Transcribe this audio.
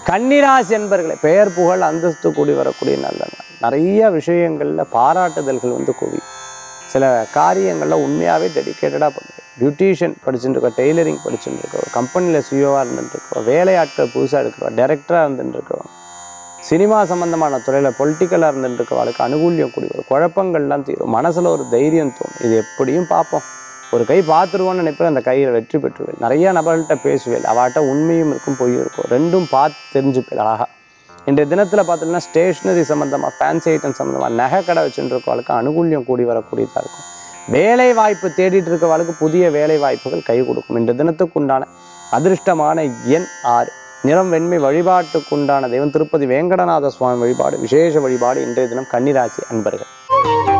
கன்னிராசி என்பர்களே பெயர் புகழ் அந்தஸ்து கூடி வரக்கூடிய நல்ல நாள் நிறைய விஷயங்களில் பாராட்டுதல்கள் வந்து கூடி சில காரியங்களில் உண்மையாகவே டெடிக்கேட்டடாக பண்ணுவேன் பியூட்டிஷியன் படிச்சுட்டு இருக்கோம் டெய்லரிங் படிச்சுட்டு இருக்கோம் ஒரு கம்பெனியில் சுயோவாக இருந்துட்டு இருக்கோம் வேலையாட்கள் புதுசாக இருக்கிறோம் டைரக்டராக இருந்துட்டு இருக்கோம் சினிமா சம்பந்தமான துறையில் பொலிட்டிக்கலாக இருந்துட்டு இருக்கவளுக்கு அனுகூல்யம் கூடி வரும் குழப்பங்கள்லாம் தீரும் மனசில் ஒரு தைரியம் தோணும் இது எப்படியும் பார்ப்போம் ஒரு கை பார்த்துருவோன்னு நினைப்பேன் அந்த கையில் வெற்றி பெற்றுவேன் நிறைய நபர்கள்ட்ட பேசுவேன் அவட்ட உண்மையும் இருக்கும் பொய்யும் இருக்கும் ரெண்டும் பார்த்து தெரிஞ்சுப்பேன் அழகா இன்றைய தினத்தில் பார்த்தீங்கன்னா ஸ்டேஷ்னரி சம்மந்தமாக ஃபேன்சி ஐட்டம் சம்மந்தமாக நகை கடை வச்சுட்டு இருக்கவளுக்கு அனுகூல்யம் கூடி வரக்கூடியதாக இருக்கும் வேலை வாய்ப்பு தேடிட்டு இருக்கவளுக்கு புதிய வேலை வாய்ப்புகள் கை கொடுக்கும் இன்றைய தினத்துக்கு உண்டான அதிர்ஷ்டமான எண் ஆறு நிறம் வெண்மை வழிபாட்டுக்கு உண்டான தெய்வம் திருப்பதி வேங்கடநாத சுவாமி வழிபாடு விசேஷ வழிபாடு இன்றைய தினம் கன்னிராசி அன்பர்கள்